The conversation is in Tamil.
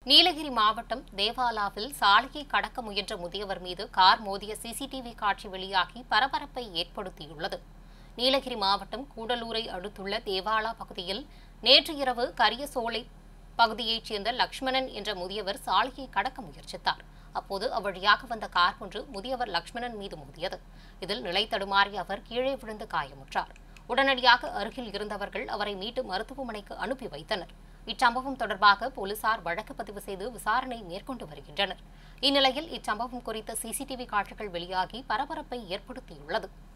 நீலகிரி மாவட்டம் தேவாலாவில் சாலையை கடக்க முயன்ற முதியவர் மீது கார் மோதிய சிசிடிவி காட்சி வெளியாகி பரபரப்பை ஏற்படுத்தியுள்ளது நீலகிரி மாவட்டம் கூடலூரை அடுத்துள்ள தேவாலா பகுதியில் நேற்று இரவு கரியசோலை பகுதியைச் சேர்ந்த லக்ஷ்மணன் என்ற முதியவர் சாலையை கடக்க முயற்சித்தார் அப்போது அவ்வழியாக வந்த கார் ஒன்று முதியவர் லக்ஷ்மணன் மீது மோதியது இதில் நிலை தடுமாறிய அவர் கீழே விழுந்து காயமுற்றார் உடனடியாக அருகில் இருந்தவர்கள் அவரை மீட்டு மருத்துவமனைக்கு அனுப்பி வைத்தனர் இச்சம்பவம் தொடர்பாக போலீசார் வழக்கு பதிவு செய்து விசாரணை மேற்கொண்டு வருகின்றனர் இந்நிலையில் இச்சம்பவம் குறித்த சிசிடிவி காட்சிகள் வெளியாகி பரபரப்பை ஏற்படுத்தியுள்ளது